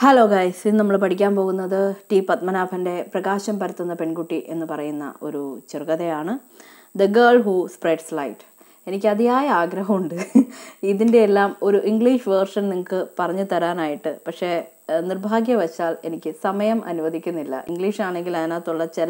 Hello guys ഇന്ന് നമ്മൾ പഠിക്കാൻ പോകുന്നത് ടി പത്മനാഭൻ്റെ പ്രകാശം പരത്തുന്ന പെൺകുട്ടി എന്ന് പറയുന്ന ഒരു ചെറുകഥയാണ് the girl who spreads light എനിക്ക് അതിയായ ആഗ്രഹമുണ്ട് ഇതിൻ്റെ എല്ലാം ഒരു ഇംഗ്ലീഷ് വേർഷൻ നിങ്ങൾക്ക് പറഞ്ഞു തരാനായിട്ട് പക്ഷേ ഏഹ്, നിർഭാഗ്യവശാൽ എനിക്ക് സമയം അനുവദിക്കുന്നില്ല ഇംഗ്ലീഷ് ആണെങ്കിൽ അതിനകത്തുള്ള ചില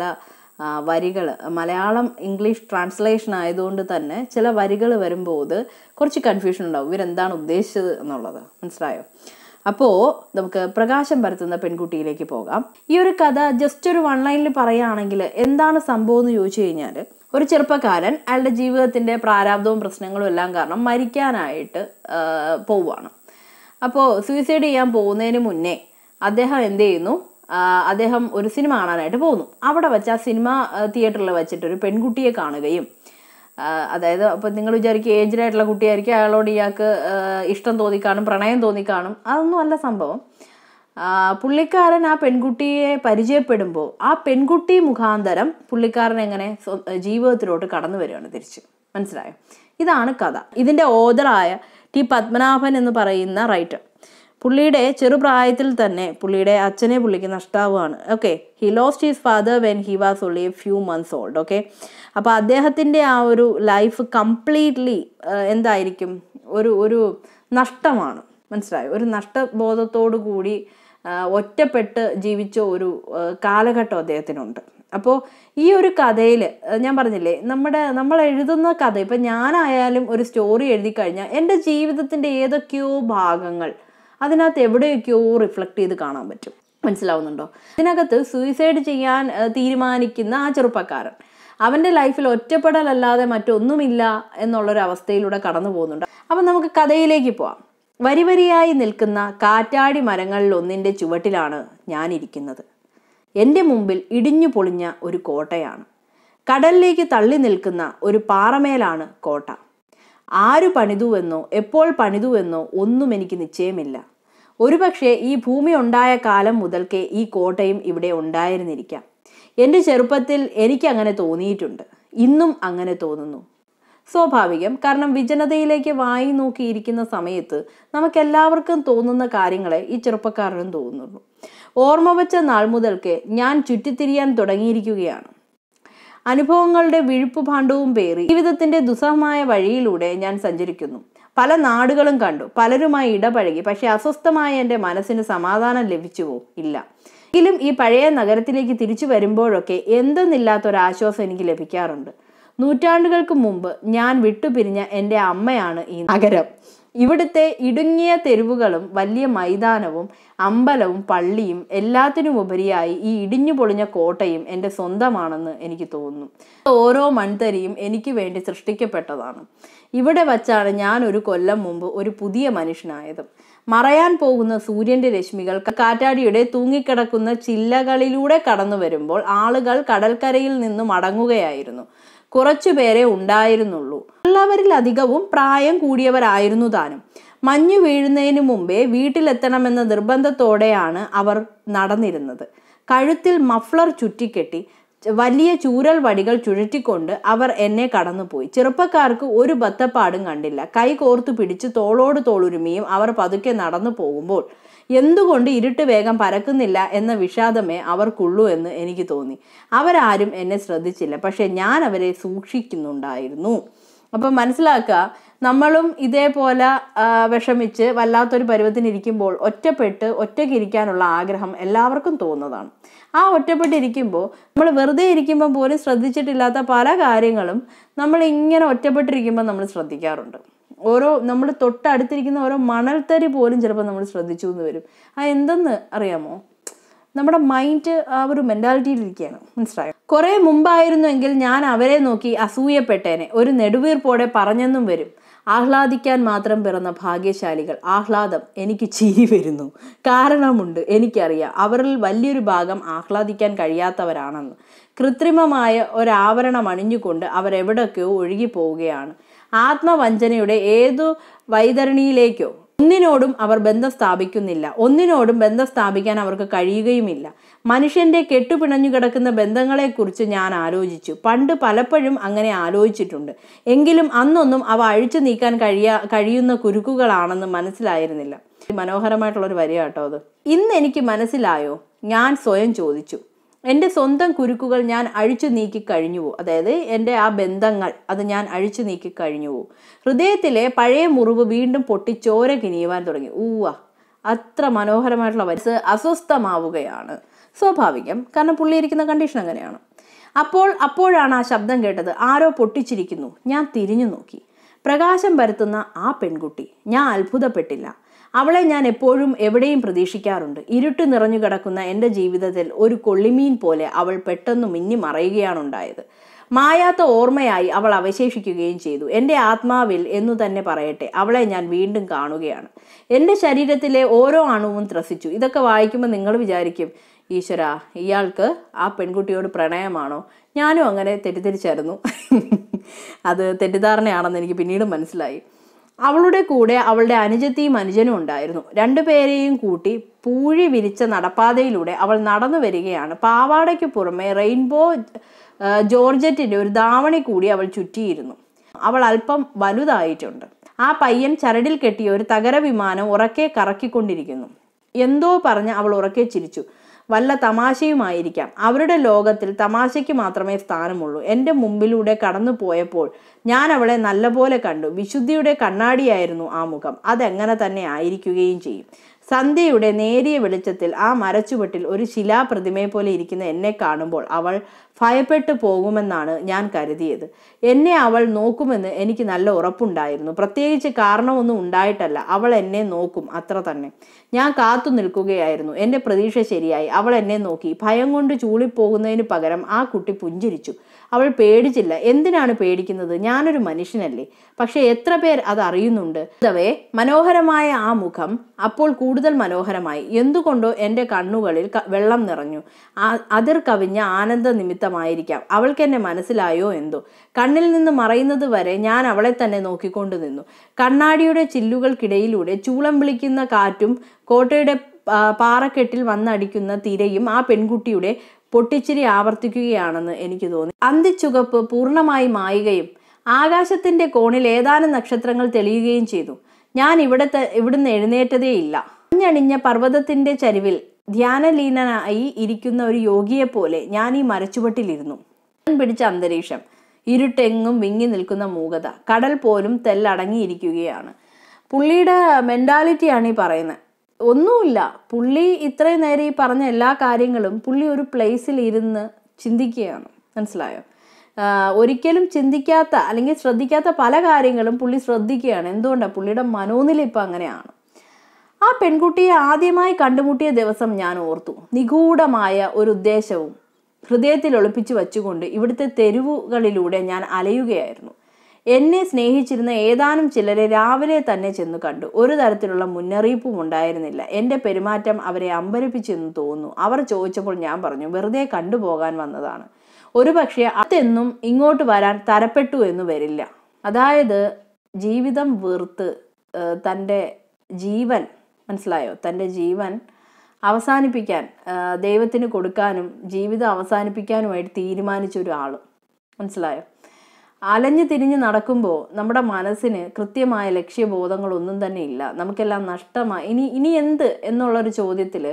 വരികൾ മലയാളം ഇംഗ്ലീഷ് ട്രാൻസ്ലേഷൻ ആയതുകൊണ്ട് തന്നെ ചില വരികൾ വരുമ്പോൾ ഇത് കുറച്ച് കൺഫ്യൂഷൻ ഉണ്ടാവും ഇവരെന്താണ് ഉദ്ദേശിച്ചത് എന്നുള്ളത് മനസ്സിലായോ അപ്പോൾ നമുക്ക് പ്രകാശം പരത്തുന്ന പെൺകുട്ടിയിലേക്ക് പോകാം ഈ ഒരു കഥ ജസ്റ്റ് ഒരു വൺ ലൈനിൽ പറയുകയാണെങ്കിൽ എന്താണ് സംഭവം എന്ന് ചോദിച്ചു കഴിഞ്ഞാൽ ഒരു ചെറുപ്പക്കാരൻ അയാളുടെ ജീവിതത്തിൻ്റെ പ്രാരാബ്ദവും പ്രശ്നങ്ങളും എല്ലാം കാരണം മരിക്കാനായിട്ട് ആ, പോവുകയാണ് അപ്പോൾ സൂയിസൈഡ് ചെയ്യാൻ പോകുന്നതിന് മുന്നേ അദ്ദേഹം എന്ത് ചെയ്യുന്നു ആ, അദ്ദേഹം ഒരു സിനിമ കാണാനായിട്ട് പോകുന്നു അവിടെ വെച്ച് ആ സിനിമ തിയേറ്ററിൽ വെച്ചിട്ട് ഒരു പെൺകുട്ടിയെ കാണുകയും ആ, അതായത് അപ്പോൾ നിങ്ങൾ വിചാരിക്കും ഏജ്ഡ് ആയിട്ടുള്ള കുട്ടിയായിരിക്കും അയാളോട് ഇയാൾക്ക് ആ, ഇഷ്ടം തോന്നിക്കാണും പ്രണയം തോന്നിക്കാണും അതൊന്നും അല്ല സംഭവം ആ, പുള്ളിക്കാരൻ ആ പെൺകുട്ടിയെ പരിചയപ്പെടുമ്പോൾ ആ പെൺകുട്ടി മുഖാന്തരം പുള്ളിക്കാരൻ എങ്ങനെ സ്വ- ജീവിതത്തിലോട്ട് കടന്നു വരികയാണ് തിരിച്ച് മനസ്സിലായോ ഇതാണ് കഥ ഇതിൻ്റെ ഓതറായ ടി പത്മനാഭൻ എന്ന് പറയുന്ന റൈറ്റർ പുള്ളിയുടെ ചെറുപ്രായത്തിൽ തന്നെ പുള്ളിയുടെ അച്ഛനെ പുള്ളിക്ക് നഷ്ടാവുകയാണ് okay he lost his father when he was only a few months old okay അപ്പോൾ അദ്ദേഹത്തിൻ്റെ ആ ഒരു ലൈഫ് കംപ്ലീറ്റ്ലി എന്തായിരിക്കും ഒരു ഒരു നഷ്ടമാണ് മനസ്സിലായോ ഒരു നഷ്ടബോധത്തോടു കൂടി ആ, ഒറ്റപ്പെട്ട് ജീവിച്ച ഒരു ആ, കാലഘട്ടം അദ്ദേഹത്തിനുണ്ട് അപ്പോൾ ഈ ഒരു കഥയിൽ ഞാൻ പറഞ്ഞില്ലേ നമ്മുടെ നമ്മൾ എഴുതുന്ന കഥ ഇപ്പം ഞാനായാലും ഒരു സ്റ്റോറി എഴുതി കഴിഞ്ഞാൽ എൻ്റെ ജീവിതത്തിൻ്റെ ഏതൊക്കെയോ ഭാഗങ്ങൾ അതിനകത്ത് എവിടെയൊക്കെയോ റിഫ്ലക്റ്റ് ചെയ്ത് കാണാൻ പറ്റും മനസ്സിലാവുന്നുണ്ടോ ഇതിനകത്ത് സൂയിസൈഡ് ചെയ്യാൻ ആ, തീരുമാനിക്കുന്ന ആ ചെറുപ്പക്കാരൻ അവൻ്റെ ലൈഫിൽ ഒറ്റപ്പെടലല്ലാതെ മറ്റൊന്നുമില്ല എന്നുള്ളൊരു അവസ്ഥയിലൂടെ കടന്നു പോകുന്നുണ്ട് അപ്പം നമുക്ക് കഥയിലേക്ക് പോവാം വരി വരിയായി നിൽക്കുന്ന കാറ്റാടി മരങ്ങളിൽ ഒന്നിൻ്റെ ചുവട്ടിലാണ് ഞാനിരിക്കുന്നത് എൻ്റെ മുമ്പിൽ ഇടിഞ്ഞു പൊളിഞ്ഞ ഒരു കോട്ടയാണ് കടലിലേക്ക് തള്ളി നിൽക്കുന്ന ഒരു പാറമേലാണ് കോട്ട ആരു പണിതുവെന്നോ എപ്പോൾ പണിതുവെന്നോ ഒന്നും എനിക്ക് നിശ്ചയമില്ല ഒരുപക്ഷെ ഈ ഭൂമി ഉണ്ടായ കാലം മുതൽക്കേ ഈ കോട്ടയും ഇവിടെ ഉണ്ടായിരുന്നിരിക്കാം എൻ്റെ ചെറുപ്പത്തിൽ എനിക്ക് അങ്ങനെ തോന്നിയിട്ടുണ്ട് ഇന്നും അങ്ങനെ തോന്നുന്നു സ്വാഭാവികം കാരണം വിജനതയിലേക്ക് വായി നോക്കിയിരിക്കുന്ന സമയത്ത് നമുക്കെല്ലാവർക്കും തോന്നുന്ന കാര്യങ്ങളെ ഈ ചെറുപ്പക്കാരനും തോന്നുന്നുള്ളൂ ഓർമ്മ വെച്ച നാൾ മുതൽക്ക് ഞാൻ ചുറ്റിത്തിരിയാൻ തുടങ്ങിയിരിക്കുകയാണ് അനുഭവങ്ങളുടെ വിഴുപ്പ് ഭാണ്ഡവും പേറി ജീവിതത്തിന്റെ ദുസ്സഹമായ വഴിയിലൂടെ ഞാൻ സഞ്ചരിക്കുന്നു പല നാടുകളും കണ്ടു പലരുമായി ഇടപഴകി പക്ഷെ അസ്വസ്ഥമായ എൻ്റെ മനസ്സിന് സമാധാനം ലഭിച്ചുവോ ഇല്ല എങ്കിലും ഈ പഴയ നഗരത്തിലേക്ക് തിരിച്ചു വരുമ്പോഴൊക്കെ എന്തെന്നില്ലാത്തൊരാശ്വാസം എനിക്ക് ലഭിക്കാറുണ്ട് നൂറ്റാണ്ടുകൾക്ക് മുമ്പ് ഞാൻ വിട്ടുപിരിഞ്ഞ എൻ്റെ അമ്മയാണ് ഈ നഗരം ഇവിടുത്തെ ഇടുങ്ങിയ തെരുവുകളും വലിയ മൈതാനവും അമ്പലവും പള്ളിയും എല്ലാത്തിനും ഉപരിയായി ഈ ഇടിഞ്ഞു പൊളിഞ്ഞ കോട്ടയും എൻ്റെ സ്വന്തമാണെന്ന് എനിക്ക് തോന്നുന്നു ഓരോ മൺതരിയും എനിക്ക് വേണ്ടി സൃഷ്ടിക്കപ്പെട്ടതാണ് ഇവിടെ വച്ചാണ് ഞാൻ ഒരു കൊല്ലം മുമ്പ് ഒരു പുതിയ മനുഷ്യനായത് മറയാൻ പോകുന്ന സൂര്യന്റെ രശ്മികൾ കാറ്റാടിയുടെ തൂങ്ങിക്കിടക്കുന്ന ചില്ലകളിലൂടെ കടന്നു വരുമ്പോൾ ആളുകൾ കടൽക്കരയിൽ നിന്നും മടങ്ങുകയായിരുന്നു കുറച്ചു പേരെ ഉണ്ടായിരുന്നുള്ളൂ ഉള്ളവരിലധികവും പ്രായം കൂടിയവരായിരുന്നു താനും മഞ്ഞു വീഴുന്നതിന് മുമ്പേ വീട്ടിലെത്തണമെന്ന നിർബന്ധത്തോടെയാണ് അവർ നടന്നിരുന്നത് കഴുത്തിൽ മഫ്ലർ ചുറ്റിക്കെട്ടി വലിയ ചൂരൽ വടികൾ ചുഴറ്റിക്കൊണ്ട് അവർ എന്നെ കടന്നുപോയി ചെറുപ്പക്കാർക്ക് ഒരു ബത്തപ്പാടും കണ്ടില്ല കൈ കോർത്തു പിടിച്ച് തോളോട് തോളുരുമിയും അവർ പതുക്കെ നടന്നു പോകുമ്പോൾ എന്തുകൊണ്ട് ഇരുട്ട് വേഗം പരക്കുന്നില്ല എന്ന വിഷാദമേ അവർക്കുള്ളൂ എന്ന് എനിക്ക് തോന്നി അവരാരും എന്നെ ശ്രദ്ധിച്ചില്ല പക്ഷെ ഞാൻ അവരെ സൂക്ഷിക്കുന്നുണ്ടായിരുന്നു അപ്പം മനസ്സിലാക്കുക നമ്മളും ഇതേപോലെ ആ, വിഷമിച്ച് വല്ലാത്തൊരു പരുവത്തിനിരിക്കുമ്പോൾ ഒറ്റപ്പെട്ട് ഒറ്റയ്ക്കിരിക്കാനുള്ള ആഗ്രഹം എല്ലാവർക്കും തോന്നുന്നതാണ് ആ ഒറ്റപ്പെട്ടിരിക്കുമ്പോൾ നമ്മൾ വെറുതെ ഇരിക്കുമ്പോൾ പോലും ശ്രദ്ധിച്ചിട്ടില്ലാത്ത പല കാര്യങ്ങളും നമ്മൾ ഇങ്ങനെ ഒറ്റപ്പെട്ടിരിക്കുമ്പോൾ നമ്മൾ ശ്രദ്ധിക്കാറുണ്ട് ഓരോ നമ്മൾ തൊട്ടടുത്തിരിക്കുന്ന ഓരോ മണൽത്തരി പോലും ചിലപ്പോൾ നമ്മൾ ശ്രദ്ധിച്ചു എന്ന് വരും ആ എന്തെന്ന് അറിയാമോ നമ്മുടെ മൈൻഡ് ആ ഒരു മെൻറ്റാലിറ്റിയിലിരിക്കുകയാണ് മനസ്സിലായോ കുറെ മുമ്പായിരുന്നുവെങ്കിൽ ഞാൻ അവരെ നോക്കി അസൂയപ്പെട്ടേനെ ഒരു നെടുവീർപ്പോടെ പറഞ്ഞെന്നും വരും ആഹ്ലാദിക്കാൻ മാത്രം പിറന്ന ഭാഗ്യശാലികൾ ആഹ്ലാദം എനിക്ക് ചിരി വരുന്നു കാരണമുണ്ട് എനിക്കറിയാം അവരിൽ വലിയൊരു ഭാഗം ആഹ്ലാദിക്കാൻ കഴിയാത്തവരാണെന്ന് കൃത്രിമമായ ഒരാവരണം അണിഞ്ഞുകൊണ്ട് അവരെവിടൊക്കെയോ ഒഴുകി പോവുകയാണ് ആത്മവഞ്ചനയുടെ ഏതു വൈതരണിയിലേക്കോ ഒന്നിനോടും അവർ ബന്ധം സ്ഥാപിക്കുന്നില്ല ഒന്നിനോടും ബന്ധം സ്ഥാപിക്കാൻ അവർക്ക് കഴിയുകയുമില്ല മനുഷ്യന്റെ കെട്ടുപിണഞ്ഞു കിടക്കുന്ന ബന്ധങ്ങളെക്കുറിച്ച് ഞാൻ ആലോചിച്ചു പണ്ട് പലപ്പോഴും അങ്ങനെ ആലോചിച്ചിട്ടുണ്ട് എങ്കിലും അന്നൊന്നും അവ അഴിച്ചു നീക്കാൻ കഴിയാ കഴിയുന്ന കുരുക്കുകളാണെന്ന് മനസ്സിലായിരുന്നില്ല മനോഹരമായിട്ടുള്ളൊരു വരിയാട്ടോ അത് ഇന്ന് എനിക്ക് മനസ്സിലായോ ഞാൻ സ്വയം ചോദിച്ചു എൻ്റെ സ്വന്തം കുരുക്കുകൾ ഞാൻ അഴിച്ചു നീക്കി കഴിഞ്ഞുവോ അതായത് എൻ്റെ ആ ബന്ധങ്ങൾ അത് ഞാൻ അഴിച്ചു നീക്കി കഴിഞ്ഞുവോ ഹൃദയത്തിലെ പഴയ മുറിവ് വീണ്ടും പൊട്ടി ചോര കിനിയുവാൻ തുടങ്ങി ഊവ അത്ര മനോഹരമായിട്ടുള്ള വരിസ് അസ്വസ്ഥമാവുകയാണ് സ്വാഭാവികം കാരണം പുള്ളി ഇരിക്കുന്ന കണ്ടീഷൻ അങ്ങനെയാണ് അപ്പോൾ അപ്പോഴാണ് ആ ശബ്ദം കേട്ടത് ആരോ പൊട്ടിച്ചിരിക്കുന്നു ഞാൻ തിരിഞ്ഞു നോക്കി പ്രകാശം പരത്തുന്ന ആ പെൺകുട്ടി ഞാൻ അത്ഭുതപ്പെട്ടില്ല അവളെ ഞാൻ എപ്പോഴും എവിടെയും പ്രതീക്ഷിക്കാറുണ്ട് ഇരുട്ട് നിറഞ്ഞു കിടക്കുന്ന എൻ്റെ ജീവിതത്തിൽ ഒരു കൊള്ളിമീൻ പോലെ അവൾ പെട്ടെന്ന് മിന്നി മറയുകയാണ് ഉണ്ടായത് മായാത്ത ഓർമ്മയായി അവൾ അവശേഷിക്കുകയും ചെയ്തു എൻ്റെ ആത്മാവിൽ എന്നു തന്നെ പറയട്ടെ അവളെ ഞാൻ വീണ്ടും കാണുകയാണ് എൻ്റെ ശരീരത്തിലെ ഓരോ അണുവും ത്രസിച്ചു ഇതൊക്കെ വായിക്കുമ്പോൾ നിങ്ങൾ വിചാരിക്കും ഈശ്വര ഇയാൾക്ക് ആ പെൺകുട്ടിയോട് പ്രണയമാണോ ഞാനും അങ്ങനെ തെറ്റിദ്ധരിച്ചായിരുന്നു അത് തെറ്റിദ്ധാരണയാണെന്ന് എനിക്ക് പിന്നീട് മനസ്സിലായി അവളുടെ കൂടെ അവളുടെ അനുജത്തിയും അനുജനും ഉണ്ടായിരുന്നു രണ്ടുപേരെയും കൂട്ടി പൂഴി വിരിച്ച നടപ്പാതയിലൂടെ അവൾ നടന്നു വരികയാണ് പാവാടയ്ക്ക് പുറമെ റെയിൻബോ ആ, ജോർജറ്റിന്റെ ഒരു ധാവണി കൂടി അവൾ ചുറ്റിയിരുന്നു അവൾ അല്പം വലുതായിട്ടുണ്ട് ആ പയ്യൻ ചരടിൽ കെട്ടിയ ഒരു തകര വിമാനം ഉറക്കെ കറക്കിക്കൊണ്ടിരിക്കുന്നു എന്തോ പറഞ്ഞ് അവൾ ഉറക്കെ ചിരിച്ചു വല്ല തമാശയുമായിരിക്കാം അവരുടെ ലോകത്തിൽ തമാശയ്ക്ക് മാത്രമേ സ്ഥാനമുള്ളൂ എൻ്റെ മുമ്പിലൂടെ കടന്നു പോയപ്പോൾ ഞാൻ അവളെ നല്ലപോലെ കണ്ടു വിശുദ്ധിയുടെ കണ്ണാടിയായിരുന്നു ആ മുഖം അതെങ്ങനെ തന്നെ ആയിരിക്കുകയും ചെയ്യും സന്ധ്യയുടെ നേരിയ വെളിച്ചത്തിൽ ആ മരച്ചുവട്ടിൽ ഒരു ശിലാപ്രതിമയെ പോലെ ഇരിക്കുന്ന എന്നെ കാണുമ്പോൾ അവൾ ഭയപ്പെട്ടു പോകുമെന്നാണ് ഞാൻ കരുതിയത് എന്നെ അവൾ നോക്കുമെന്ന് എനിക്ക് നല്ല ഉറപ്പുണ്ടായിരുന്നു പ്രത്യേകിച്ച് കാരണമൊന്നും ഉണ്ടായിട്ടല്ല അവൾ എന്നെ നോക്കും അത്ര തന്നെ ഞാൻ കാത്തു നിൽക്കുകയായിരുന്നു എൻ്റെ പ്രതീക്ഷ ശരിയായി അവൾ എന്നെ നോക്കി ഭയം കൊണ്ട് ചൂളിപ്പോകുന്നതിന് പകരം ആ കുട്ടി പുഞ്ചിരിച്ചു അവൾ പേടിച്ചില്ല എന്തിനാണ് പേടിക്കുന്നത് ഞാനൊരു മനുഷ്യനല്ലേ പക്ഷെ എത്ര പേർ അത് അറിയുന്നുണ്ട് അതവേ മനോഹരമായ ആ മുഖം അപ്പോൾ കൂടുതൽ മനോഹരമായി എന്തുകൊണ്ടോ എൻ്റെ കണ്ണുകളിൽ ക- വെള്ളം നിറഞ്ഞു ആ- അതിർ കവിഞ്ഞ ആനന്ദ നിമിത്തമായിരിക്കാം അവൾക്ക് എന്നെ മനസ്സിലായോ എന്തോ കണ്ണിൽ നിന്ന് മറയുന്നത് വരെ ഞാൻ അവളെ തന്നെ നോക്കിക്കൊണ്ടു നിന്നു കണ്ണാടിയുടെ ചില്ലുകൾക്കിടയിലൂടെ ചൂളം വിളിക്കുന്ന കാറ്റും കോട്ടയുടെ ആ, പാറക്കെട്ടിൽ വന്നടിക്കുന്ന തിരയും ആ പെൺകുട്ടിയുടെ പൊട്ടിച്ചിരി ആവർത്തിക്കുകയാണെന്ന് എനിക്ക് തോന്നി അന്തിച്ചുകപ്പ് പൂർണ്ണമായി മായുകയും ആകാശത്തിന്റെ കോണിൽ ഏതാനും നക്ഷത്രങ്ങൾ തെളിയുകയും ചെയ്തു ഞാൻ ഇവിടത്തെ ഇവിടുന്ന് എഴുന്നേറ്റതേയില്ല മഞ്ഞണിഞ്ഞ പർവ്വതത്തിന്റെ ചരിവിൽ ധ്യാനലീനനായി ഇരിക്കുന്ന ഒരു യോഗിയെ പോലെ ഞാൻ ഈ മരച്ചുവട്ടിലിരുന്നു പിടിച്ച അന്തരീക്ഷം ഇരുട്ടെങ്ങും വിങ്ങി നിൽക്കുന്ന മൂകത കടൽ പോലും തെല്ലടങ്ങിയിരിക്കുകയാണ് പുള്ളിയുടെ മെൻറ്റാലിറ്റിയാണ് ഈ പറയുന്നത് ഒന്നുമില്ല പുള്ളി ഇത്രയും നേരം ഈ പറഞ്ഞ എല്ലാ കാര്യങ്ങളും പുള്ളി ഒരു പ്ലേസിൽ ഇരുന്ന് ചിന്തിക്കുകയാണ് മനസ്സിലായോ ആഹ് ഒരിക്കലും ചിന്തിക്കാത്ത അല്ലെങ്കിൽ ശ്രദ്ധിക്കാത്ത പല കാര്യങ്ങളും പുള്ളി ശ്രദ്ധിക്കുകയാണ് എന്തുകൊണ്ടാണ് പുള്ളിയുടെ മനോനില ഇപ്പം അങ്ങനെയാണ് ആ പെൺകുട്ടിയെ ആദ്യമായി കണ്ടുമുട്ടിയ ദിവസം ഞാൻ ഓർത്തു നിഗൂഢമായ ഒരു ഉദ്ദേശവും ഹൃദയത്തിൽ ഒളിപ്പിച്ചു വച്ചുകൊണ്ട് ഇവിടുത്തെ തെരുവുകളിലൂടെ ഞാൻ അലയുകയായിരുന്നു എന്നെ സ്നേഹിച്ചിരുന്ന ഏതാനും ചിലരെ രാവിലെ തന്നെ ചെന്നു കണ്ടു ഒരു തരത്തിലുള്ള മുന്നറിയിപ്പും ഉണ്ടായിരുന്നില്ല എൻ്റെ പെരുമാറ്റം അവരെ അമ്പരപ്പിച്ചെന്ന് തോന്നുന്നു അവർ ചോദിച്ചപ്പോൾ ഞാൻ പറഞ്ഞു വെറുതെ കണ്ടുപോകാൻ വന്നതാണ് ഒരുപക്ഷെ അതെന്നും ഇങ്ങോട്ട് വരാൻ തരപ്പെട്ടു എന്ന് വരില്ല അതായത് ജീവിതം വെറുത്ത് ഏഹ്, തൻ്റെ ജീവൻ മനസ്സിലായോ തൻ്റെ ജീവൻ അവസാനിപ്പിക്കാൻ ഏഹ്, ദൈവത്തിന് കൊടുക്കാനും ജീവിതം അവസാനിപ്പിക്കാനുമായിട്ട് തീരുമാനിച്ച ഒരാൾ മനസ്സിലായോ അലഞ്ഞു തിരിഞ്ഞ് നടക്കുമ്പോൾ നമ്മുടെ മനസ്സിന് കൃത്യമായ ലക്ഷ്യബോധങ്ങളൊന്നും തന്നെ ഇല്ല നമുക്കെല്ലാം നഷ്ടമായി ഇനി ഇനി എന്ത് എന്നുള്ളൊരു ചോദ്യത്തിൽ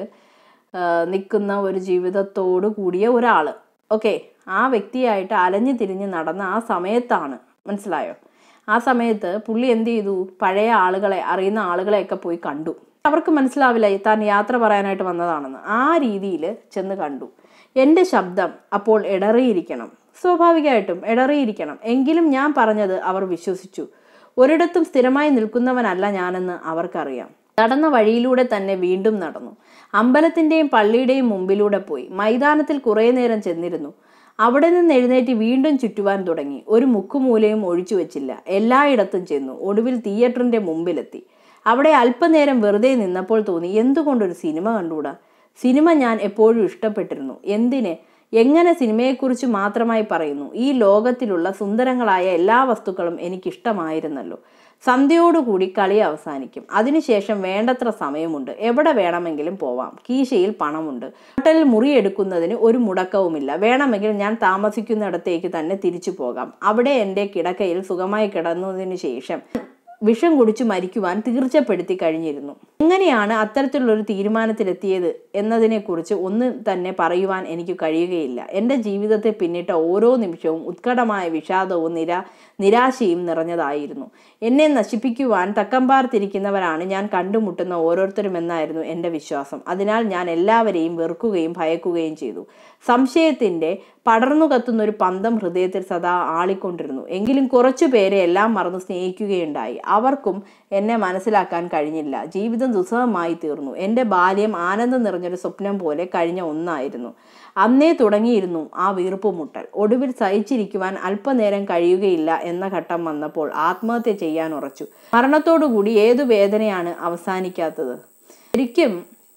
നിൽക്കുന്ന ഒരു ജീവിതത്തോട് കൂടിയ ഒരാൾ ഓക്കെ ആ വ്യക്തിയായിട്ട് അലഞ്ഞു തിരിഞ്ഞ് നടന്ന ആ സമയത്താണ് മനസ്സിലായോ ആ സമയത്ത് പുള്ളി എന്ത് ചെയ്തു പഴയ ആളുകളെ അറിയുന്ന ആളുകളെയൊക്കെ പോയി കണ്ടു അവർക്ക് മനസ്സിലാവില്ല താൻ യാത്ര പറയാനായിട്ട് വന്നതാണെന്ന് ആ രീതിയിൽ ചെന്ന് കണ്ടു എൻ്റെ ശബ്ദം അപ്പോൾ ഇടറിയിരിക്കണം സ്വാഭാവികമായിട്ടും ഇടറിയിരിക്കണം എങ്കിലും ഞാൻ പറഞ്ഞത് അവർ വിശ്വസിച്ചു ഒരിടത്തും സ്ഥിരമായി നിൽക്കുന്നവനല്ല ഞാനെന്ന് അവർക്കറിയാം നടന്ന വഴിയിലൂടെ തന്നെ വീണ്ടും നടന്നു അമ്പലത്തിന്റെയും പള്ളിയുടെയും മുമ്പിലൂടെ പോയി മൈതാനത്തിൽ കുറേ നേരം ചെന്നിരുന്നു അവിടെ നിന്ന് എഴുന്നേറ്റ് വീണ്ടും ചുറ്റുവാൻ തുടങ്ങി ഒരു മുക്കുമൂലയും ഒഴിച്ചു വെച്ചില്ല എല്ലായിടത്തും ചെന്നു ഒടുവിൽ തിയേറ്ററിന്റെ മുമ്പിലെത്തി അവിടെ അല്പനേരം വെറുതെ നിന്നപ്പോൾ തോന്നി എന്തുകൊണ്ടൊരു സിനിമ കണ്ടുകൂടാ സിനിമ ഞാൻ എപ്പോഴും ഇഷ്ടപ്പെട്ടിരുന്നു എന്തിന് എങ്ങനെ സിനിമയെക്കുറിച്ച് മാത്രമായി പറയുന്നു ഈ ലോകത്തിലുള്ള സുന്ദരങ്ങളായ എല്ലാ വസ്തുക്കളും എനിക്കിഷ്ടമായിരുന്നല്ലോ സന്ധ്യയോടുകൂടി കളി അവസാനിക്കും അതിനുശേഷം വേണ്ടത്ര സമയമുണ്ട് എവിടെ വേണമെങ്കിലും പോവാം കീശയിൽ പണമുണ്ട് ഹോട്ടലിൽ മുറിയെടുക്കുന്നതിന് ഒരു മുടക്കവുമില്ല വേണമെങ്കിൽ ഞാൻ താമസിക്കുന്നിടത്തേക്ക് തന്നെ തിരിച്ചു പോകാം അവിടെ എൻ്റെ കിടക്കയിൽ സുഖമായി കിടന്നതിന് ശേഷം വിഷം കുടിച്ചു മരിക്കുവാൻ തീർച്ചപ്പെടുത്തി കഴിഞ്ഞിരുന്നു എങ്ങനെയാണ് അത്തരത്തിലുള്ളൊരു തീരുമാനത്തിലെത്തിയത് എന്നതിനെക്കുറിച്ച് ഒന്നും തന്നെ പറയുവാൻ എനിക്ക് കഴിയുകയില്ല എൻ്റെ ജീവിതത്തെ പിന്നിട്ട ഓരോ നിമിഷവും ഉത്കടമായ വിഷാദവും നിരാ നിരാശയും നിറഞ്ഞതായിരുന്നു എന്നെ നശിപ്പിക്കുവാൻ തക്കം പാർത്തിരിക്കുന്നവരാണ് ഞാൻ കണ്ടുമുട്ടുന്ന ഓരോരുത്തരും എന്നായിരുന്നു എൻ്റെ വിശ്വാസം അതിനാൽ ഞാൻ എല്ലാവരെയും വെറുക്കുകയും ഭയക്കുകയും ചെയ്തു സംശയത്തിൻ്റെ പടർന്നു കത്തുന്ന ഒരു പന്തം ഹൃദയത്തിൽ സദാ ആളിക്കൊണ്ടിരുന്നു എങ്കിലും കുറച്ചു പേരെ എല്ലാം മറന്ന് സ്നേഹിക്കുകയുണ്ടായി അവർക്കും എന്നെ മനസ്സിലാക്കാൻ കഴിഞ്ഞില്ല ജീവിതം ദുസ്സഹമായി തീർന്നു എൻ്റെ ബാല്യം ആനന്ദം നിറഞ്ഞൊരു സ്വപ്നം പോലെ കഴിഞ്ഞ ഒന്നായിരുന്നു അന്നേ തുടങ്ങിയിരുന്നു ആ വീർപ്പുമുട്ടൽ ഒടുവിൽ സഹിച്ചിരിക്കുവാൻ അല്പനേരം കഴിയുകയില്ല എന്ന ഘട്ടം വന്നപ്പോൾ ആത്മഹത്യ ചെയ്യാൻ ഉറച്ചു മരണത്തോടുകൂടി ഏതു വേദനയാണ് അവസാനിക്കാത്തത് ശരിക്കും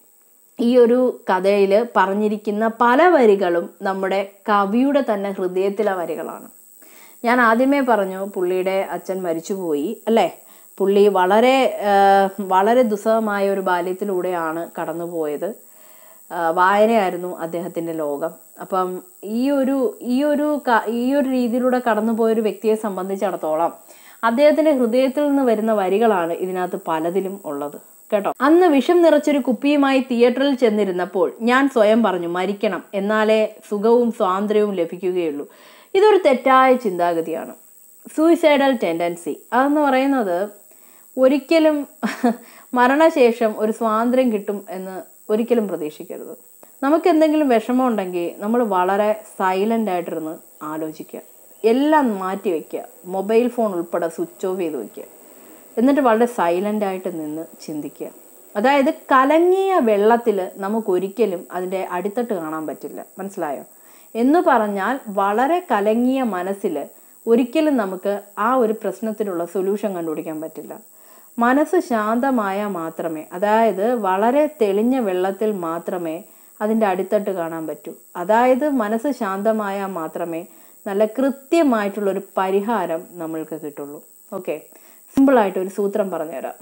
ഈ ഒരു കഥയിൽ പറഞ്ഞിരിക്കുന്ന പല വരികളും നമ്മുടെ കവിയുടെ തന്നെ ഹൃദയത്തിലെ വരികളാണ് ഞാൻ ആദ്യമേ പറഞ്ഞു പുള്ളിയുടെ അച്ഛൻ മരിച്ചുപോയി അല്ലേ പുള്ളി വളരെ ആ, വളരെ ദുസ്സഹമായ ഒരു ബാല്യത്തിലൂടെയാണ് കടന്നുപോയത് ആ, വായനയായിരുന്നു അദ്ദേഹത്തിൻ്റെ ലോകം അപ്പം ഈ ഒരു ഈ ഒരു ക- ഈ ഒരു രീതിയിലൂടെ കടന്നുപോയ ഒരു വ്യക്തിയെ സംബന്ധിച്ചിടത്തോളം അദ്ദേഹത്തിൻ്റെ ഹൃദയത്തിൽ നിന്ന് വരുന്ന വരികളാണ് ഇതിനകത്ത് പലതിലും ഉള്ളത് കേട്ടോ അന്ന് വിഷം നിറച്ചൊരു കുപ്പിയുമായി തിയേറ്ററിൽ ചെന്നിരുന്നപ്പോൾ ഞാൻ സ്വയം പറഞ്ഞു മരിക്കണം എന്നാലേ സുഖവും സ്വാതന്ത്ര്യവും ലഭിക്കുകയുള്ളൂ ഇതൊരു തെറ്റായ ചിന്താഗതിയാണ് സൂയിസൈഡൽ ടെൻഡൻസി അതെന്ന് പറയുന്നത് ഒരിക്കലും മരണശേഷം ഒരു സ്വാതന്ത്ര്യം കിട്ടും എന്ന് ഒരിക്കലും പ്രതീക്ഷിക്കരുത് നമുക്ക് എന്തെങ്കിലും വിഷമം ഉണ്ടെങ്കിൽ നമ്മൾ വളരെ സൈലൻ്റ് ആയിട്ടിരുന്ന് ആലോചിക്കുക എല്ലാം മാറ്റി വയ്ക്കുക മൊബൈൽ ഫോൺ ഉൾപ്പെടെ സ്വിച്ച് ഓഫ് ചെയ്ത് വയ്ക്കുക എന്നിട്ട് വളരെ സൈലൻ്റ് ആയിട്ട് നിന്ന് ചിന്തിക്കുക അതായത് കലങ്ങിയ വെള്ളത്തിൽ നമുക്കൊരിക്കലും അതിൻ്റെ അടിത്തട്ട് കാണാൻ പറ്റില്ല മനസ്സിലായോ എന്ന് പറഞ്ഞാൽ വളരെ കലങ്ങിയ മനസ്സിൽ ഒരിക്കലും നമുക്ക് ആ ഒരു പ്രശ്നത്തിനുള്ള സൊല്യൂഷൻ കണ്ടുപിടിക്കാൻ പറ്റില്ല മനസ്സ് ശാന്തമായാൽ മാത്രമേ അതായത് വളരെ തെളിഞ്ഞ വെള്ളത്തിൽ മാത്രമേ അതിൻ്റെ അടിത്തട്ട് കാണാൻ പറ്റൂ അതായത് മനസ്സ് ശാന്തമായാൽ മാത്രമേ നല്ല കൃത്യമായിട്ടുള്ളൊരു പരിഹാരം നമ്മൾക്ക് കിട്ടുള്ളൂ ഓക്കെ സിമ്പിളായിട്ട് ഒരു സൂത്രം പറഞ്ഞുതരാം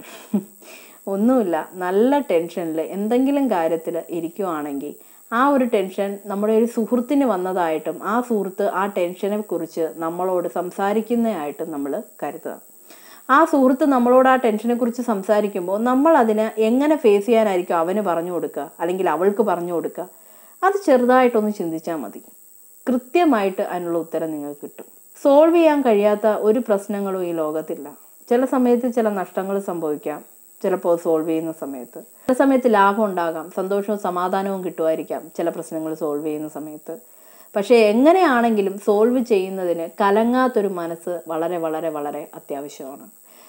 ഒന്നുമില്ല നല്ല ടെൻഷനിൽ എന്തെങ്കിലും കാര്യത്തിൽ ഇരിക്കുവാണെങ്കിൽ ആ ഒരു ടെൻഷൻ നമ്മുടെ ഒരു സുഹൃത്തിന് വന്നതായിട്ടും ആ സുഹൃത്ത് ആ ടെൻഷനെ കുറിച്ച് നമ്മളോട് സംസാരിക്കുന്നതായിട്ടും നമ്മൾ കരുതുക ആ സുഹൃത്ത് നമ്മളോട് ആ ടെൻഷനെ കുറിച്ച് സംസാരിക്കുമ്പോൾ നമ്മൾ അതിനെ എങ്ങനെ ഫേസ് ചെയ്യാനായിരിക്കും അവന് പറഞ്ഞു കൊടുക്കുക അല്ലെങ്കിൽ അവൾക്ക് പറഞ്ഞു കൊടുക്കുക അത് ചെറുതായിട്ടൊന്ന് ചിന്തിച്ചാൽ മതി കൃത്യമായിട്ട് അതിനുള്ള ഉത്തരം നിങ്ങൾക്ക് കിട്ടും സോൾവ് ചെയ്യാൻ കഴിയാത്ത ഒരു പ്രശ്നങ്ങളും ഈ ലോകത്തില്ല ചില സമയത്ത് ചില നഷ്ടങ്ങൾ സംഭവിക്കാം ചിലപ്പോൾ സോൾവ് ചെയ്യുന്ന സമയത്ത് ചില സമയത്ത് ലാഭം ഉണ്ടാകാം സന്തോഷവും സമാധാനവും കിട്ടുമായിരിക്കാം ചില പ്രശ്നങ്ങൾ സോൾവ് ചെയ്യുന്ന സമയത്ത് പക്ഷേ എങ്ങനെയാണെങ്കിലും സോൾവ് ചെയ്യുന്നതിന് കലങ്ങാത്തൊരു മനസ്സ് വളരെ വളരെ വളരെ അത്യാവശ്യമാണ്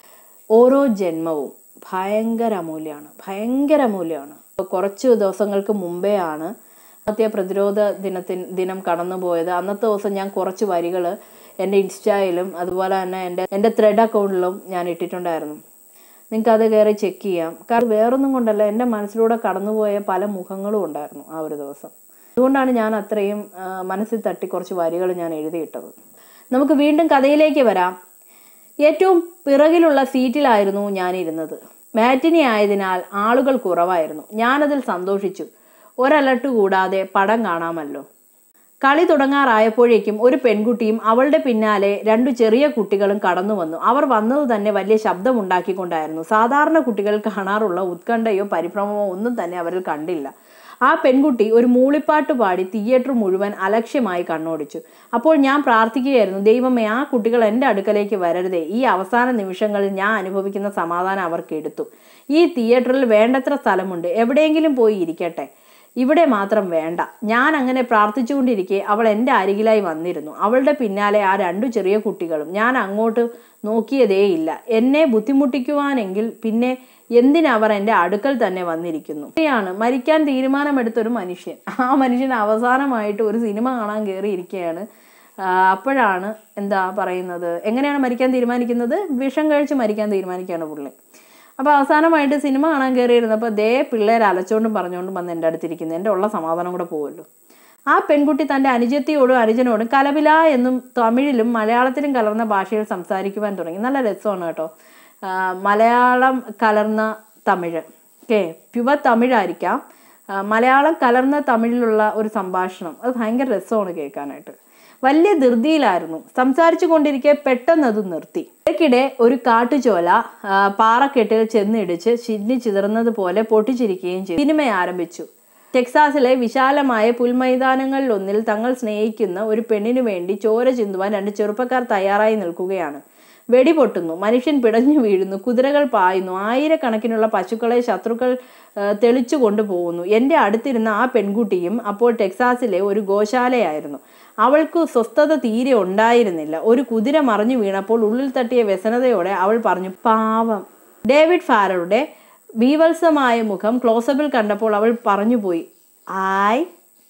ഓരോ ജന്മവും ഭയങ്കര അമൂല്യമാണ് ഭയങ്കര അമൂല്യമാണ് ഇപ്പോൾ കുറച്ച് ദിവസങ്ങൾക്ക് മുമ്പേ ആണ് ആത്മഹത്യാ പ്രതിരോധ ദിനത്തിന് ദിനം കടന്നുപോയത് അന്നത്തെ ദിവസം ഞാൻ കുറച്ച് വരികൾ എൻ്റെ ഇൻസ്റ്റയിലും അതുപോലെ തന്നെ എൻ്റെ എൻ്റെ ത്രെഡ് അക്കൗണ്ടിലും ഞാൻ ഇട്ടിട്ടുണ്ടായിരുന്നു നിങ്ങൾക്ക് അത് കയറി ചെക്ക് ചെയ്യാം കാരണം വേറൊന്നും കൊണ്ടല്ല എൻ്റെ മനസ്സിലൂടെ കടന്നുപോയ പല മുഖങ്ങളും ഉണ്ടായിരുന്നു ആ ഒരു ദിവസം അതുകൊണ്ടാണ് ഞാൻ അത്രയും ആ, മനസ്സിൽ തട്ടി കുറച്ച് വരികൾ ഞാൻ എഴുതിയിട്ടത് നമുക്ക് വീണ്ടും കഥയിലേക്ക് വരാം ഏറ്റവും പിറകിലുള്ള സീറ്റിലായിരുന്നു ഞാനിരുന്നത് മാറ്റിനി ആയതിനാൽ ആളുകൾ കുറവായിരുന്നു ഞാനതിൽ സന്തോഷിച്ചു ഒരലട്ട് കൂടാതെ പടം കാണാമല്ലോ കളി തുടങ്ങാറായപ്പോഴേക്കും ഒരു പെൺകുട്ടിയും അവളുടെ പിന്നാലെ രണ്ടു ചെറിയ കുട്ടികളും കടന്നു വന്നു അവർ വന്നത് തന്നെ വലിയ ശബ്ദമുണ്ടാക്കിക്കൊണ്ടായിരുന്നു സാധാരണ കുട്ടികൾ കാണാറുള്ള ഉത്കണ്ഠയോ പരിഭ്രമമോ ഒന്നും തന്നെ അവരിൽ കണ്ടില്ല ആ പെൺകുട്ടി ഒരു മൂളിപ്പാട്ട് പാടി തിയേറ്റർ മുഴുവൻ അലക്ഷ്യമായി കണ്ണോടിച്ചു അപ്പോൾ ഞാൻ പ്രാർത്ഥിക്കുകയായിരുന്നു ദൈവമേ ആ കുട്ടികൾ എൻ്റെ അടുക്കലേക്ക് വരരുതേ ഈ അവസാന നിമിഷങ്ങളിൽ ഞാൻ അനുഭവിക്കുന്ന സമാധാനം അവർക്ക് എടുത്തു ഈ തിയേറ്ററിൽ വേണ്ടത്ര സ്ഥലമുണ്ട് എവിടെയെങ്കിലും പോയി ഇരിക്കട്ടെ ഇവിടെ മാത്രം വേണ്ട ഞാൻ അങ്ങനെ പ്രാർത്ഥിച്ചുകൊണ്ടിരിക്കെ അവൾ എൻ്റെ അരികിലായി വന്നിരുന്നു അവളുടെ പിന്നാലെ ആ രണ്ടു ചെറിയ കുട്ടികളും ഞാൻ അങ്ങോട്ട് നോക്കിയതേയില്ല എന്നെ ബുദ്ധിമുട്ടിക്കുവാനെങ്കിൽ പിന്നെ എന്തിനവർ എൻ്റെ അടുക്കൽ തന്നെ വന്നിരിക്കുന്നു ശരിയാണ് മരിക്കാൻ തീരുമാനമെടുത്തൊരു മനുഷ്യൻ ആ മനുഷ്യൻ അവസാനമായിട്ട് ഒരു സിനിമ കാണാൻ കയറിയിരിക്കുകയാണ് ആ, അപ്പോഴാണ് എന്താ പറയുന്നത് എങ്ങനെയാണ് മരിക്കാൻ തീരുമാനിക്കുന്നത് വിഷം കഴിച്ച് മരിക്കാൻ തീരുമാനിക്കുകയാണ് പുള്ളി അപ്പോൾ അവസാനമായിട്ട് സിനിമ കാണാൻ കയറിയിരുന്നപ്പോൾ ദേ പിള്ളേർ അലച്ചോണ്ടും പറഞ്ഞുകൊണ്ടും വന്ന് എൻ്റെ അടുത്തിരിക്കുന്നു എൻ്റെ ഉള്ള സമാധാനം കൂടെ പോകുമല്ലോ ആ പെൺകുട്ടി തൻ്റെ അനുജത്തിയോടും അനുജനോടും കലപില എന്നും തമിഴിലും മലയാളത്തിലും കലർന്ന ഭാഷയിൽ സംസാരിക്കുവാൻ തുടങ്ങി നല്ല രസമാണ് കേട്ടോ ആ, മലയാളം കലർന്ന തമിഴ് ഓക്കെ പ്യുവർ തമിഴായിരിക്കാം ആ, മലയാളം കലർന്ന തമിഴിലുള്ള ഒരു സംഭാഷണം അത് ഭയങ്കര രസമാണ് കേൾക്കാനായിട്ട് വലിയ ധൃതിയിലായിരുന്നു സംസാരിച്ചു കൊണ്ടിരിക്കെ പെട്ടെന്ന് അത് നിർത്തി ഇടയ്ക്കിടെ ഒരു കാട്ടുചോല ആ, പാറക്കെട്ടിൽ ചെന്നിടിച്ച് ചിന്നി ചിതറുന്നത് പോലെ പൊട്ടിച്ചിരിക്കുകയും ചെയ്തു സിനിമ ആരംഭിച്ചു ടെക്സാസിലെ വിശാലമായ പുൽമൈതാനങ്ങളിലൊന്നിൽ തങ്ങൾ സ്നേഹിക്കുന്ന ഒരു പെണ്ണിനു വേണ്ടി ചോര ചിന്തുവാൻ രണ്ട് ചെറുപ്പക്കാർ തയ്യാറായി നിൽക്കുകയാണ് വെടി പൊട്ടുന്നു മനുഷ്യൻ പിടഞ്ഞു വീഴുന്നു കുതിരകൾ പായുന്നു ആയിരക്കണക്കിനുള്ള പശുക്കളെ ശത്രുക്കൾ ആ, തെളിച്ചു കൊണ്ടുപോകുന്നു എൻ്റെ അടുത്തിരുന്ന ആ പെൺകുട്ടിയും അപ്പോൾ ടെക്സാസിലെ ഒരു ഗോശാലയായിരുന്നു അവൾക്ക് സ്വസ്ഥത തീരെ ഉണ്ടായിരുന്നില്ല ഒരു കുതിര മറിഞ്ഞു വീണപ്പോൾ ഉള്ളിൽ തട്ടിയ വ്യസനതയോടെ അവൾ പറഞ്ഞു പാവം ഡേവിഡ് ഫാരറുടെ ബീവത്സമായ മുഖം ക്ലോസപ്പിൽ കണ്ടപ്പോൾ അവൾ പറഞ്ഞുപോയി ആയ്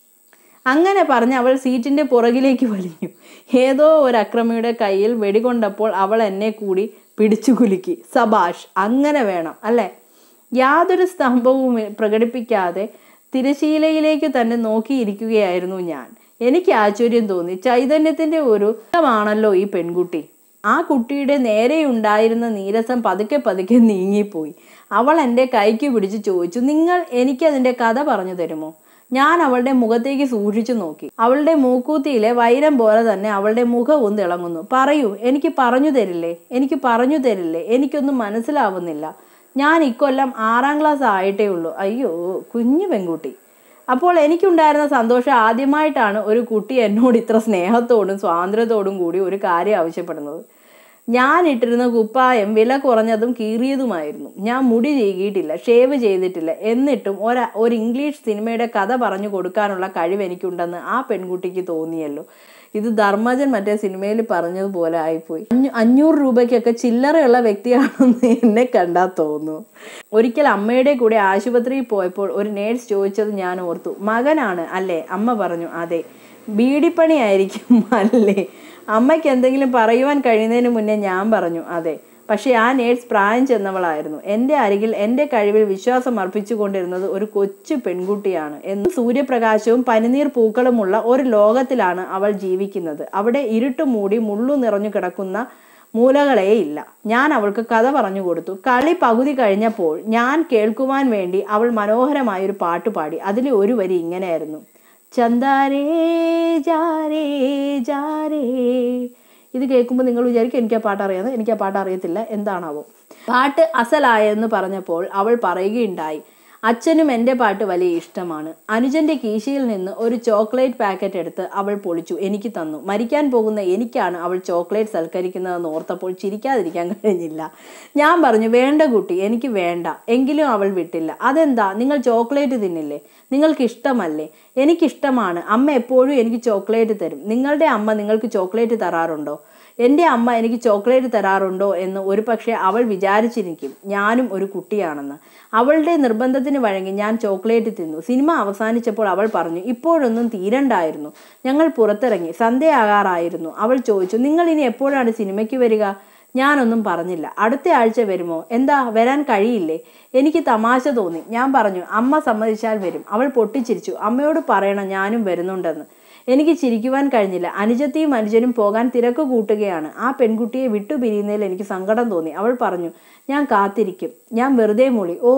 അങ്ങനെ പറഞ്ഞ് അവൾ സീറ്റിന്റെ പുറകിലേക്ക് വലിഞ്ഞു ഏതോ ഒരു അക്രമിയുടെ കയ്യിൽ വെടികൊണ്ടപ്പോൾ അവൾ എന്നെ കൂടി പിടിച്ചു കുലുക്കി സബാഷ് അങ്ങനെ വേണം അല്ലേ യാതൊരു സ്തംഭവും പ്രകടിപ്പിക്കാതെ തിരശീലയിലേക്ക് തന്നെ നോക്കിയിരിക്കുകയായിരുന്നു ഞാൻ എനിക്ക് ആശ്ചര്യം തോന്നി ചൈതന്യത്തിന്റെ ഒരു ആണല്ലോ ഈ പെൺകുട്ടി ആ കുട്ടിയുടെ നേരെയുണ്ടായിരുന്ന നീരസം പതുക്കെ പതുക്കെ നീങ്ങിപ്പോയി അവൾ എൻ്റെ കൈക്ക് പിടിച്ച് ചോദിച്ചു നിങ്ങൾ എനിക്കതിൻ്റെ കഥ പറഞ്ഞു തരുമോ ഞാൻ അവളുടെ മുഖത്തേക്ക് സൂക്ഷിച്ചു നോക്കി അവളുടെ മൂക്കൂത്തിയിലെ വൈരം പോലെ തന്നെ അവളുടെ മുഖവും തിളങ്ങുന്നു പറയൂ എനിക്ക് പറഞ്ഞു തരില്ലേ എനിക്ക് പറഞ്ഞു തരില്ലേ എനിക്കൊന്നും മനസ്സിലാവുന്നില്ല ഞാൻ ഇക്കൊല്ലം ആറാം ക്ലാസ് ആയിട്ടേ ഉള്ളൂ അയ്യോ കുഞ്ഞു പെൺകുട്ടി അപ്പോൾ എനിക്കുണ്ടായിരുന്ന സന്തോഷം ആദ്യമായിട്ടാണ് ഒരു കുട്ടി എന്നോട് ഇത്ര സ്നേഹത്തോടും സ്വാതന്ത്ര്യത്തോടും കൂടി ഒരു കാര്യം ആവശ്യപ്പെടുന്നത് ഞാൻ ഇട്ടിരുന്ന കുപ്പായം വില കുറഞ്ഞതും കീറിയതുമായിരുന്നു ഞാൻ മുടി ചീകിയിട്ടില്ല ഷേവ് ചെയ്തിട്ടില്ല എന്നിട്ടും ഒരു ഒരു ഇംഗ്ലീഷ് സിനിമയുടെ കഥ പറഞ്ഞു കൊടുക്കാനുള്ള കഴിവ് എനിക്കുണ്ടെന്ന് ആ പെൺകുട്ടിക്ക് തോന്നിയല്ലോ ഇത് ധർമ്മജൻ മറ്റേ സിനിമയിൽ പറഞ്ഞതുപോലെ ആയിപ്പോയി അഞ്ഞൂ അഞ്ഞൂറ് രൂപയ്ക്കൊക്കെ ചില്ലറയുള്ള വ്യക്തിയാണെന്ന് എന്നെ കണ്ടാൽ തോന്നുന്നു ഒരിക്കൽ അമ്മയുടെ കൂടെ ആശുപത്രിയിൽ പോയപ്പോൾ ഒരു നേഴ്സ് ചോദിച്ചത് ഞാൻ ഓർത്തു മകനാണ് അല്ലേ അമ്മ പറഞ്ഞു അതെ ബീഡിപ്പണിയായിരിക്കും അല്ലേ അമ്മയ്ക്ക് എന്തെങ്കിലും പറയുവാൻ കഴിയുന്നതിന് മുന്നേ ഞാൻ പറഞ്ഞു അതെ പക്ഷേ ആ നേഴ്സ് പ്രായം ചെന്നവളായിരുന്നു എൻ്റെ അരികിൽ എൻ്റെ കഴിവിൽ വിശ്വാസം അർപ്പിച്ചുകൊണ്ടിരുന്നത് ഒരു കൊച്ചു പെൺകുട്ടിയാണ് എന്നും സൂര്യപ്രകാശവും പനിനീർ പൂക്കളുമുള്ള ഒരു ലോകത്തിലാണ് അവൾ ജീവിക്കുന്നത് അവിടെ ഇരുട്ട് മൂടി മുള്ളു നിറഞ്ഞു കിടക്കുന്ന മൂലകളേ ഇല്ല ഞാൻ അവൾക്ക് കഥ പറഞ്ഞു കൊടുത്തു കളി പകുതി കഴിഞ്ഞപ്പോൾ ഞാൻ കേൾക്കുവാൻ വേണ്ടി അവൾ മനോഹരമായൊരു പാട്ട് പാടി അതിലെ ഒരു വരി ഇങ്ങനെയായിരുന്നു ചന്താരേ ജാരേ ജാരേ ഇത് കേൾക്കുമ്പോൾ നിങ്ങൾ വിചാരിക്കും എനിക്ക് ആ പാട്ട് അറിയാമെന്ന് എനിക്ക് ആ പാട്ട് അറിയത്തില്ല എന്താണാവോ പാട്ട് അസലായെന്ന് പറഞ്ഞപ്പോൾ അവൾ പറയുകയുണ്ടായി അച്ഛനും എൻ്റെ പാട്ട് വലിയ ഇഷ്ടമാണ് അനുജന്റെ കീശയിൽ നിന്ന് ഒരു ചോക്ലേറ്റ് പാക്കറ്റ് എടുത്ത് അവൾ പൊളിച്ചു എനിക്ക് തന്നു മരിക്കാൻ പോകുന്ന എനിക്കാണ് അവൾ ചോക്ലേറ്റ് സൽക്കരിക്കുന്നതെന്ന് ഓർത്തപ്പോൾ ചിരിക്കാതിരിക്കാൻ കഴിഞ്ഞില്ല ഞാൻ പറഞ്ഞു വേണ്ട കുട്ടി എനിക്ക് വേണ്ട എങ്കിലും അവൾ വിട്ടില്ല അതെന്താ നിങ്ങൾ ചോക്ലേറ്റ് തിന്നില്ലേ നിങ്ങൾക്ക് ഇഷ്ടമല്ലേ എനിക്കിഷ്ടമാണ് അമ്മ എപ്പോഴും എനിക്ക് ചോക്ലേറ്റ് തരും നിങ്ങളുടെ അമ്മ നിങ്ങൾക്ക് ചോക്ലേറ്റ് തരാറുണ്ടോ എൻ്റെ അമ്മ എനിക്ക് ചോക്ലേറ്റ് തരാറുണ്ടോ എന്ന് ഒരു പക്ഷേ അവൾ വിചാരിച്ചിരിക്കും ഞാനും ഒരു കുട്ടിയാണെന്ന് അവളുടെ നിർബന്ധത്തിന് വഴങ്ങി ഞാൻ ചോക്ലേറ്റ് തിന്നു സിനിമ അവസാനിച്ചപ്പോൾ അവൾ പറഞ്ഞു ഇപ്പോഴൊന്നും തീരണ്ടായിരുന്നു ഞങ്ങൾ പുറത്തിറങ്ങി സന്ധ്യയാകാറായിരുന്നു അവൾ ചോദിച്ചു നിങ്ങൾ ഇനി എപ്പോഴാണ് സിനിമയ്ക്ക് വരിക ഞാനൊന്നും പറഞ്ഞില്ല അടുത്ത ആഴ്ച വരുമോ എന്താ വരാൻ കഴിയില്ലേ എനിക്ക് തമാശ തോന്നി ഞാൻ പറഞ്ഞു അമ്മ സമ്മതിച്ചാൽ വരും അവൾ പൊട്ടിച്ചിരിച്ചു അമ്മയോട് പറയണം ഞാനും വരുന്നുണ്ടെന്ന് എനിക്ക് ചിരിക്കുവാൻ കഴിഞ്ഞില്ല അനുജത്തിയും അനുജനും പോകാൻ തിരക്ക് കൂട്ടുകയാണ് ആ പെൺകുട്ടിയെ വിട്ടുപിരിയുന്നതിൽ എനിക്ക് സങ്കടം തോന്നി അവൾ പറഞ്ഞു ഞാൻ കാത്തിരിക്കും ഞാൻ വെറുതെ മൂളി ഓ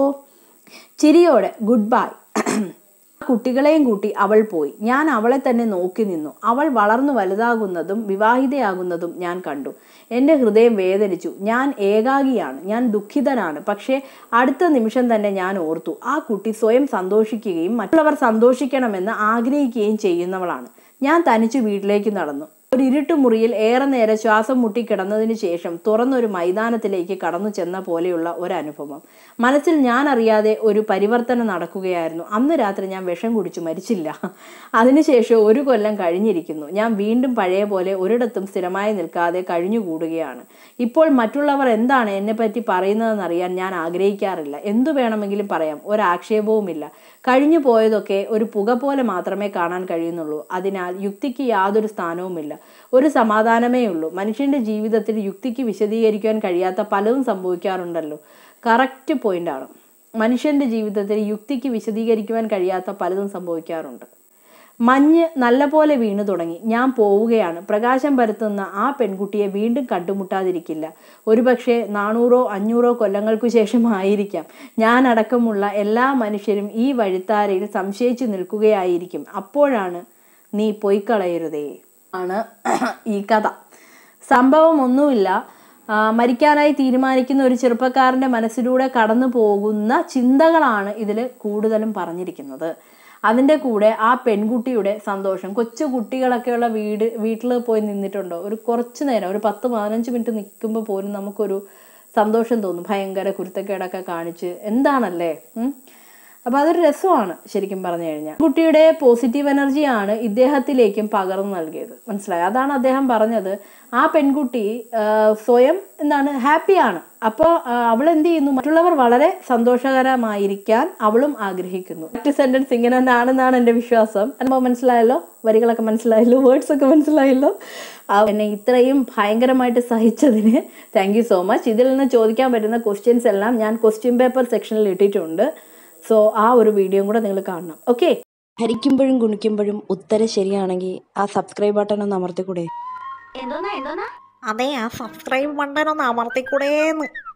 ചിരിയോടെ ഗുഡ് ബൈ കുട്ടികളെയും കൂട്ടി അവൾ പോയി ഞാൻ അവളെ തന്നെ നോക്കി നിന്നു അവൾ വളർന്നു വലുതാകുന്നതും വിവാഹിതയാകുന്നതും ഞാൻ കണ്ടു എൻ്റെ ഹൃദയം വേദനിച്ചു ഞാൻ ഏകാഗിയാണ് ഞാൻ ദുഃഖിതനാണ് പക്ഷേ അടുത്ത നിമിഷം തന്നെ ഞാൻ ഓർത്തു ആ കുട്ടി സ്വയം സന്തോഷിക്കുകയും മറ്റുള്ളവർ സന്തോഷിക്കണമെന്ന് ആഗ്രഹിക്കുകയും ചെയ്യുന്നവളാണ് ഞാൻ തനിച്ചു വീട്ടിലേക്ക് നടന്നു ഒരു ഇരുട്ടുമുറിയിൽ ഏറെ നേരം ശ്വാസം മുട്ടിക്കിടന്നതിന് ശേഷം തുറന്നൊരു മൈതാനത്തിലേക്ക് കടന്നു ചെന്ന പോലെയുള്ള ഒരനുഭവം മനസ്സിൽ ഞാൻ അറിയാതെ ഒരു പരിവർത്തനം നടക്കുകയായിരുന്നു അന്ന് രാത്രി ഞാൻ വിഷം കുടിച്ചു മരിച്ചില്ല അതിനുശേഷം ഒരു കൊല്ലം കഴിഞ്ഞിരിക്കുന്നു ഞാൻ വീണ്ടും പഴയ പോലെ ഒരിടത്തും സ്ഥിരമായി നിൽക്കാതെ കഴിഞ്ഞുകൂടുകയാണ് ഇപ്പോൾ മറ്റുള്ളവർ എന്താണ് എന്നെപ്പറ്റി പറയുന്നതെന്നറിയാൻ ഞാൻ ആഗ്രഹിക്കാറില്ല എന്തു വേണമെങ്കിലും പറയാം ഒരാക്ഷേപവുമില്ല കഴിഞ്ഞു പോയതൊക്കെ ഒരു പുക പോലെ മാത്രമേ കാണാൻ കഴിയുന്നുള്ളൂ അതിനാൽ യുക്തിക്ക് യാതൊരു സ്ഥാനവുമില്ല ഒരു സമാധാനമേ ഉള്ളൂ മനുഷ്യന്റെ ജീവിതത്തിൽ യുക്തിക്ക് വിശദീകരിക്കാൻ കഴിയാത്ത പലതും സംഭവിക്കാറുണ്ടല്ലോ കറക്റ്റ് പോയിന്റാണ് മനുഷ്യന്റെ ജീവിതത്തിൽ യുക്തിക്ക് വിശദീകരിക്കുവാൻ കഴിയാത്ത പലതും സംഭവിക്കാറുണ്ട് മഞ്ഞ് നല്ലപോലെ വീണു തുടങ്ങി ഞാൻ പോവുകയാണ് പ്രകാശം പരത്തുന്ന ആ പെൺകുട്ടിയെ വീണ്ടും കണ്ടുമുട്ടാതിരിക്കില്ല ഒരുപക്ഷെ നാനൂറോ അഞ്ഞൂറോ കൊല്ലങ്ങൾക്കു ശേഷമായിരിക്കാം ഞാൻ അടക്കമുള്ള എല്ലാ മനുഷ്യരും ഈ വഴിത്താരയിൽ സംശയിച്ചു നിൽക്കുകയായിരിക്കും അപ്പോഴാണ് നീ പൊയ്ക്കളയരുതേ ആണ് ഈ കഥ സംഭവം ഒന്നുമില്ല ആ, മരിക്കാനായി തീരുമാനിക്കുന്ന ഒരു ചെറുപ്പക്കാരൻ്റെ മനസ്സിലൂടെ കടന്നു പോകുന്ന ചിന്തകളാണ് ഇതിൽ കൂടുതലും പറഞ്ഞിരിക്കുന്നത് അതിൻ്റെ കൂടെ ആ പെൺകുട്ടിയുടെ സന്തോഷം കൊച്ചു കുട്ടികളൊക്കെയുള്ള വീട് വീട്ടിൽ പോയി നിന്നിട്ടുണ്ടോ ഒരു കുറച്ച് നേരം ഒരു പത്ത് പതിനഞ്ച് മിനിറ്റ് നിൽക്കുമ്പോൾ പോലും നമുക്കൊരു സന്തോഷം തോന്നും ഭയങ്കര കുരുത്തക്കേടൊക്കെ കാണിച്ച് എന്താണല്ലേ ഉം? അപ്പോൾ അതൊരു രസമാണ് ശരിക്കും പറഞ്ഞു കഴിഞ്ഞാൽ കുട്ടിയുടെ പോസിറ്റീവ് എനർജിയാണ് ഇദ്ദേഹത്തിലേക്കും പകർന്നു നൽകിയത് മനസ്സിലായി അതാണ് അദ്ദേഹം പറഞ്ഞത് ആ പെൺകുട്ടി ആ, സ്വയം എന്താണ് ഹാപ്പിയാണ് അപ്പോൾ അവൾ എന്ത് ചെയ്യുന്നു മറ്റുള്ളവർ വളരെ സന്തോഷകരമായിരിക്കാൻ അവളും ആഗ്രഹിക്കുന്നു മറ്റ് സെന്റൻസ് ഇങ്ങനെ തന്നെ ആണെന്നാണ് എൻ്റെ വിശ്വാസം അപ്പോൾ മനസ്സിലായല്ലോ വരികളൊക്കെ മനസ്സിലായല്ലോ വേർഡ്സ് ഒക്കെ മനസ്സിലായല്ലോ ആ, എന്നെ ഇത്രയും ഭയങ്കരമായിട്ട് സഹിച്ചതിന് താങ്ക് യു സോ മച്ച് ഇതിൽ നിന്ന് ചോദിക്കാൻ പറ്റുന്ന ക്വസ്റ്റ്യൻസ് എല്ലാം ഞാൻ ക്വസ്റ്റ്യൻ പേപ്പർ സെക്ഷനിൽ ഇട്ടിട്ടുണ്ട് സോ ആ ഒരു വീഡിയോയും കൂടെ നിങ്ങൾ കാണണം ഓക്കെ ഹരിക്കുമ്പോഴും ഗുണിക്കുമ്പോഴും ഉത്തരം ശരിയാണെങ്കിൽ ആ സബ്സ്ക്രൈബ് ബട്ടൺ ഒന്ന് അമർത്തിക്കൂടെ എന്തോന്നാ എന്തോന്നാ അതെ ആ സബ്സ്ക്രൈബ് ബട്ടൺ ഒന്ന് അമർത്തിക്കൂടേന്ന്